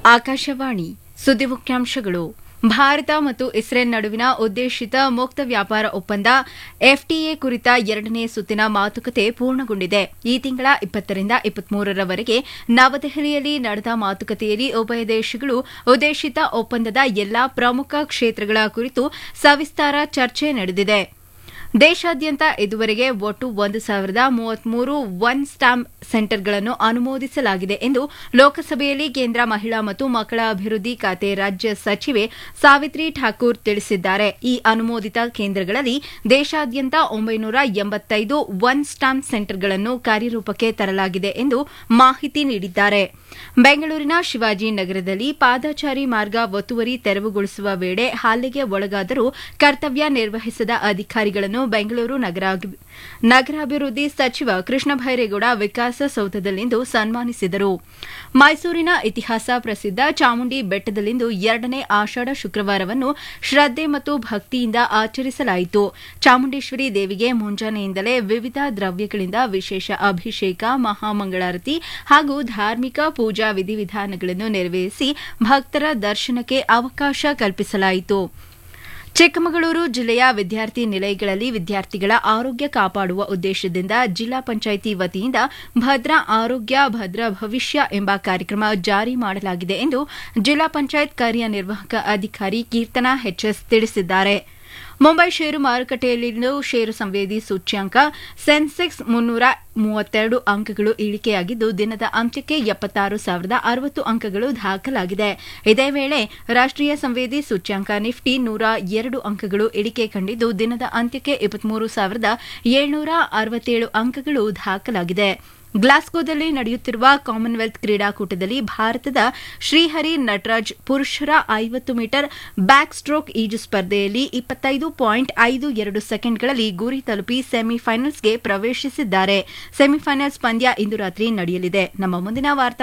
ಆಕಾಶವಾಣಿ ಸುದ್ದಿ ಮುಖ್ಯಾಂಶಗಳು ಭಾರತ ಮತ್ತು ಇಸ್ರೇಲ್ ನಡುವಿನ ಉದ್ದೇಶಿತ ಮುಕ್ತ ವ್ಯಾಪಾರ ಒಪ್ಪಂದ ಎಫ್ಟಿಎ ಕುರಿತ ಎರಡನೇ ಸುತ್ತಿನ ಮಾತುಕತೆ ಪೂರ್ಣಗೊಂಡಿದೆ ಈ ತಿಂಗಳ ಇಪ್ಪತ್ತರಿಂದ ಇಪ್ಪತ್ಮೂರರವರೆಗೆ ನವದೆಹಲಿಯಲ್ಲಿ ನಡೆದ ಮಾತುಕತೆಯಲ್ಲಿ ಉಭಯ ದೇಶಗಳು ಉದ್ದೇಶಿತ ಒಪ್ಪಂದದ ಎಲ್ಲಾ ಪ್ರಮುಖ ಕ್ಷೇತ್ರಗಳ ಕುರಿತು ಸವಿಸ್ತಾರ ಚರ್ಚೆ ನಡೆದಿದೆ ದೇಶಾದ್ಯಂತ ಇದುವರೆಗೆ ಒಟ್ಟು ಒಂದು ಸಾವಿರದ ಮೂವತ್ಮೂರು ಒನ್ ಸ್ಟಾಂಪ್ ಸೆಂಟರ್ಗಳನ್ನು ಅನುಮೋದಿಸಲಾಗಿದೆ ಎಂದು ಲೋಕಸಭೆಯಲ್ಲಿ ಕೇಂದ್ರ ಮಹಿಳಾ ಮತ್ತು ಮಕ್ಕಳ ಅಭಿವೃದ್ಧಿ ಖಾತೆ ರಾಜ್ಯ ಸಚಿವೆ ಸಾವಿತ್ರಿ ಠಾಕೂರ್ ತಿಳಿಸಿದ್ದಾರೆ ಈ ಅನುಮೋದಿತ ಕೇಂದ್ರಗಳಲ್ಲಿ ದೇಶಾದ್ಯಂತ ಒಂಬೈನೂರ ಎಂಬತ್ತೈದು ಒನ್ ಸ್ಟಾಂಪ್ ಸೆಂಟರ್ಗಳನ್ನು ಕಾರ್ಯರೂಪಕ್ಕೆ ತರಲಾಗಿದೆ ಎಂದು ಮಾಹಿತಿ ನೀಡಿದ್ದಾರೆ ಬೆಂಗಳೂರಿನ ಶಿವಾಜಿನಗರದಲ್ಲಿ ಪಾದಚಾರಿ ಮಾರ್ಗ ಒತ್ತುವರಿ ತೆರವುಗೊಳಿಸುವ ವೇಳೆ ಹಲ್ಲೆಗೆ ಒಳಗಾದರೂ ಕರ್ತವ್ಯ ನಿರ್ವಹಿಸದ ಅಧಿಕಾರಿಗಳನ್ನು ಬೆಂಗಳೂರು ನಗರಾಭಿವೃದ್ಧಿ ಸಚಿವ ಕೃಷ್ಣ ಭೈರೇಗೌಡ ವಿಕಾಸಸೌಧದಲ್ಲಿಂದು ಸನ್ಮಾನಿಸಿದರು ಮೈಸೂರಿನ ಇತಿಹಾಸ ಪ್ರಸಿದ್ದ ಚಾಮುಂಡಿ ಬೆಟ್ಟದಲ್ಲಿಂದು ಎರಡನೇ ಆಷಾಢ ಶುಕ್ರವಾರವನ್ನು ಶ್ರದ್ದೆ ಮತ್ತು ಭಕ್ತಿಯಿಂದ ಆಚರಿಸಲಾಯಿತು ಚಾಮುಂಡೇಶ್ವರಿ ದೇವಿಗೆ ಮುಂಜಾನೆಯಿಂದಲೇ ವಿವಿಧ ದ್ರವ್ಯಗಳಿಂದ ವಿಶೇಷ ಅಭಿಷೇಕ ಮಹಾಮಂಗಳಾರತಿ ಹಾಗೂ ಧಾರ್ಮಿಕ ಪೂಜಾ ವಿಧಿವಿಧಾನಗಳನ್ನು ನೆರವೇರಿಸಿ ಭಕ್ತರ ದರ್ಶನಕ್ಕೆ ಅವಕಾಶ ಕಲ್ಪಿಸಲಾಯಿತು ಚಿಕ್ಕಮಗಳೂರು ಜಿಲ್ಲೆಯ ವಿದ್ಯಾರ್ಥಿ ನಿಲಯಗಳಲ್ಲಿ ವಿದ್ಯಾರ್ಥಿಗಳ ಆರೋಗ್ಯ ಕಾಪಾಡುವ ಉದ್ದೇಶದಿಂದ ಜಿಲ್ಲಾ ಪಂಚಾಯಿತಿ ವತಿಯಿಂದ ಭದ್ರಾ ಆರೋಗ್ಯ ಭದ್ರ ಭವಿಷ್ಯ ಎಂಬ ಕಾರ್ಯಕ್ರಮ ಜಾರಿ ಮಾಡಲಾಗಿದೆ ಎಂದು ಜಿಲ್ಲಾ ಪಂಚಾಯತ್ ಕಾರ್ಯನಿರ್ವಾಹಕ ಅಧಿಕಾರಿ ಕೀರ್ತನಾ ಎಚ್ಎಸ್ ತಿಳಿಸಿದ್ದಾರೆ ಮುಂಬೈ ಷೇರು ಮಾರುಕಟ್ಟೆಯಲ್ಲಿಂದು ಷೇರು ಸಂವೇದಿ ಸೂಚ್ಯಂಕ ಸೆನ್ಸೆಕ್ಸ್ ಮುನ್ನೂರ ಮೂವತ್ತೆರಡು ಅಂಕಗಳು ಇಳಿಕೆಯಾಗಿದ್ದು ದಿನದ ಅಂತ್ಯಕ್ಕೆ ಎಪ್ಪತ್ತಾರು ಸಾವಿರದ ಅರವತ್ತು ಅಂಕಗಳು ದಾಖಲಾಗಿದೆ ಇದೇ ವೇಳೆ ರಾಷ್ಟೀಯ ಸಂವೇದಿ ಸೂಚ್ಯಂಕ ನಿಫ್ಟಿ ನೂರ ಎರಡು ಅಂಕಗಳು ಇಳಿಕೆ ಕಂಡಿದ್ದು ದಿನದ ಅಂತ್ಯಕ್ಕೆ ಇಪ್ಪತ್ಮೂರು ಸಾವಿರದ ಏಳ್ನೂರ ಅರವತ್ತೇಳು ಅಂಕಗಳು ದಾಖಲಾಗಿದೆ ಗ್ಲಾಸ್ಗೋದಲ್ಲಿ ನಡೆಯುತ್ತಿರುವ ಕಾಮನ್ವೆಲ್ತ್ ಕ್ರೀಡಾಕೂಟದಲ್ಲಿ ಭಾರತದ ಶ್ರೀಹರಿ ನಟರಾಜ್ ಪುರುಷರ ಐವತ್ತು ಮೀಟರ್ ಬ್ಯಾಕ್ ಸ್ಟ್ರೋಕ್ ಈಜು ಸ್ಪರ್ಧೆಯಲ್ಲಿ ಇಪ್ಪತ್ತೈದು ಪಾಯಿಂಟ್ ಐದು ಎರಡು ಸೆಕೆಂಡ್ಗಳಲ್ಲಿ ಗುರಿ ತಲುಪಿ ಸೆಮಿಫೈನಲ್ಸ್ಗೆ ಪ್ರವೇಶಿಸಿದ್ದಾರೆ ಸೆಮಿಫೈನಲ್ಸ್ ಪಂದ್ಯ ಇಂದು ರಾತ್ರಿ ನಡೆಯಲಿದೆ ನಮ್ಮ ಮುಂದಿನ ವಾರ್ತಾ